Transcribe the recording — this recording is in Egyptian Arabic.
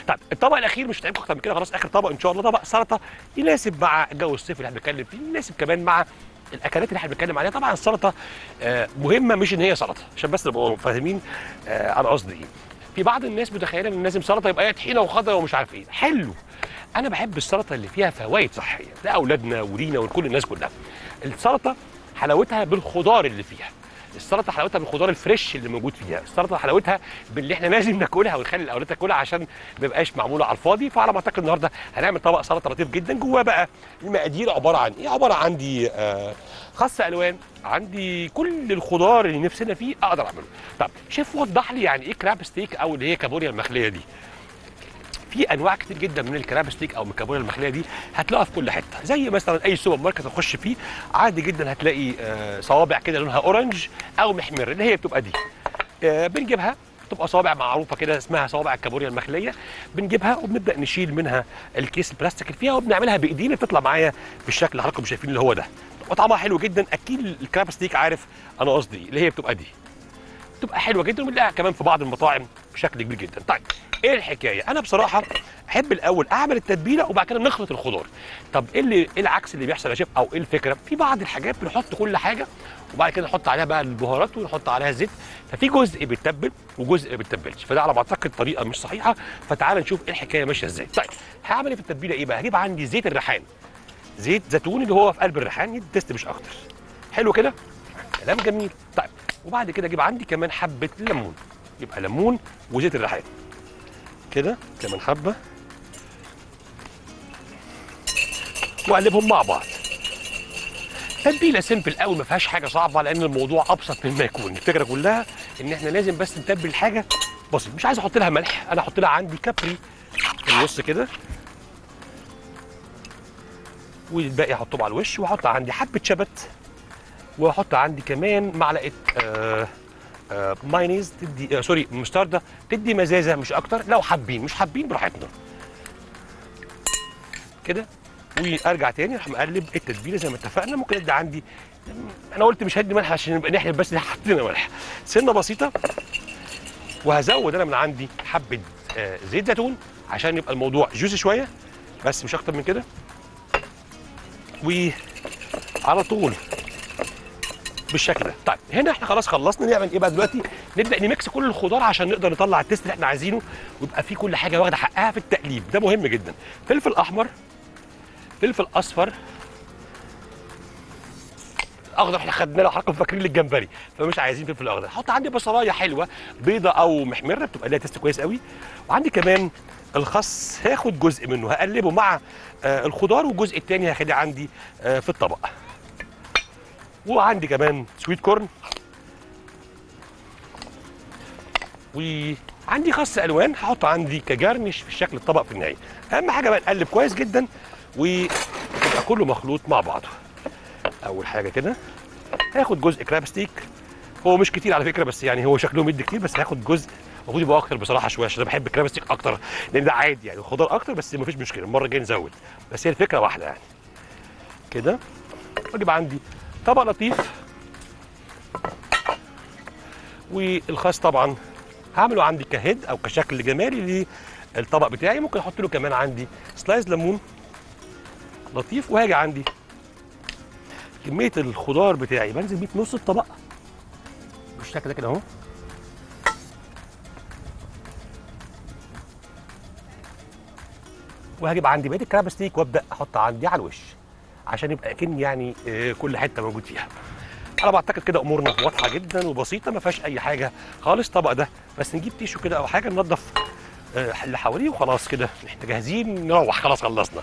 طيب الطبق الاخير مش هتعبكم اكتر من كده خلاص اخر طبق ان شاء الله طبق سلطه يناسب مع جو الصيف اللي احنا بنتكلم فيه يناسب كمان مع الاكلات اللي احنا بنتكلم عليها طبعا السلطه آه، مهمه مش ان هي سلطه عشان بس نبقى فاهمين آه، انا قصدي ايه في بعض الناس متخيله ان لازم سلطه يبقى هي طحينه وخضره ومش عارف ايه حلو انا بحب السلطه اللي فيها فوائد صحيه لاولادنا ولينا ولكل الناس كلها السلطه حلاوتها بالخضار اللي فيها السلطه حلاوتها بالخضار الفريش اللي موجود فيها السلطه حلاوتها باللي احنا لازم ناكلها ونخلي الاولاد تاكلها عشان ما يبقاش معموله على الفاضي فعلى ما اعتقد النهارده هنعمل طبق سلطه لطيف جدا جواه بقى المقادير عباره عن ايه عباره عندي آه خس الوان عندي كل الخضار اللي نفسنا فيه اقدر اعمله طب شيف وضح لي يعني ايه كراب ستيك او اللي هي كابوريا المخليه دي في انواع كتير جدا من الكراب ستيك او من الكابوريا المخليه دي هتلاقيها في كل حته زي مثلا اي سوبر ماركت تخش فيه عادي جدا هتلاقي آه، صوابع كده لونها اورنج او محمر اللي هي بتبقى دي آه، بنجيبها تبقى صوابع معروفه كده اسمها صوابع الكابوريا المخليه بنجيبها وبنبدا نشيل منها الكيس البلاستيك اللي فيها وبنعملها بايدينا بتطلع معايا بالشكل اللي حضراتكم شايفين اللي هو ده وطعمها حلو جدا اكيد الكراب ستيك عارف انا قصدي إيه، اللي هي بتبقى دي بتبقى حلوه جدا وبنلاقيها كمان في بعض المطاعم بشكل كبير جدا طيب ايه الحكايه انا بصراحه احب الاول اعمل التتبيله وبعد كده نخلط الخضار طب ايه اللي ايه العكس اللي بيحصل يا شيف او ايه الفكره في بعض الحاجات بنحط كل حاجه وبعد كده نحط عليها بقى البهارات ونحط عليها الزيت ففي جزء بيتبل وجزء ما بيتبلش فده على ما اعتقد طريقه مش صحيحه فتعال نشوف ايه الحكايه ماشيه ازاي طيب هعمل ايه في التتبيله ايه بقى هجيب عندي زيت الريحان زيت زيتون اللي هو في قلب الريحان يدي تيست مش اكتر حلو كده كلام جميل طيب وبعد كده اجيب عندي كمان حبه ليمون يبقى ليمون وزيت الريحان كده كمان حبه واقلبهم مع بعض تتبيله سيمبل قوي ما فيهاش حاجه صعبه لان الموضوع ابسط مما يكون الفكره كلها ان احنا لازم بس نتبل الحاجه بسيط مش عايز احط لها ملح انا احط لها عندي كابري في النص كده والباقي احطهم على الوش واحط عندي حبه شبت واحط عندي كمان معلقه آه آه مايونيز تدي آه سوري مستردة تدي مزازه مش اكتر لو حابين مش حابين براحتنا كده وارجع تاني اروح مقلب التتبيله زي ما اتفقنا ممكن ادي عندي انا قلت مش هدي ملح عشان نبقى نحلب بس حطينا ملح سنه بسيطه وهزود انا من عندي حبه آه زيت زيتون عشان يبقى الموضوع جوسي شويه بس مش اكتر من كده وعلى طول بالشكل ده طيب هنا احنا خلاص خلصنا نعمل ايه بقى دلوقتي نبدا نميكس كل الخضار عشان نقدر نطلع التيست اللي احنا عايزينه ويبقى فيه كل حاجه واخده حقها في التقليب ده مهم جدا فلفل احمر فلفل اصفر اخضر احنا خدناه لو حضراتكم فاكرين للجمبري فمش عايزين فلفل اخضر حط عندي بصلايه حلوه بيضه او محمره بتبقى ليها تيست كويس قوي وعندي كمان الخس هاخد جزء منه هقلبه مع آه الخضار والجزء الثاني هخليه عندي آه في الطبق وعندي كمان سويت كورن وعندي خس الوان هحطه عندي كجرنش في شكل الطبق في النهايه اهم حاجه بقى نقلب كويس جدا ويبقى كله مخلوط مع بعضه اول حاجه كده هاخد جزء كراب ستيك هو مش كتير على فكره بس يعني هو شكله مدي كتير بس هاخد جزء المفروض يبقى اكتر بصراحه شويه عشان انا بحب الكراب ستيك اكتر لان ده عادي يعني خضار اكتر بس مفيش مشكله المره الجايه نزود بس هي الفكره واحده يعني كده واجيب عندي طبق لطيف والخس طبعا هعمله عندي كهيد او كشكل جمالي للطبق بتاعي ممكن احط له كمان عندي سلايز ليمون لطيف وهاجي عندي كميه الخضار بتاعي بنزل بيه في نص الطبق بالشكل ده كده اهو وهجيب عندي بقيه الكراب ستيك وابدا احط عندي على الوش عشان يبقى اكن يعني آه، كل حته موجود فيها انا بعتقد كده امورنا واضحه جدا وبسيطه ما فيهاش اي حاجه خالص الطبق ده بس نجيب تيشو كده او حاجه ننضف آه، اللي حواليه وخلاص كده احنا جاهزين نروح خلاص خلصنا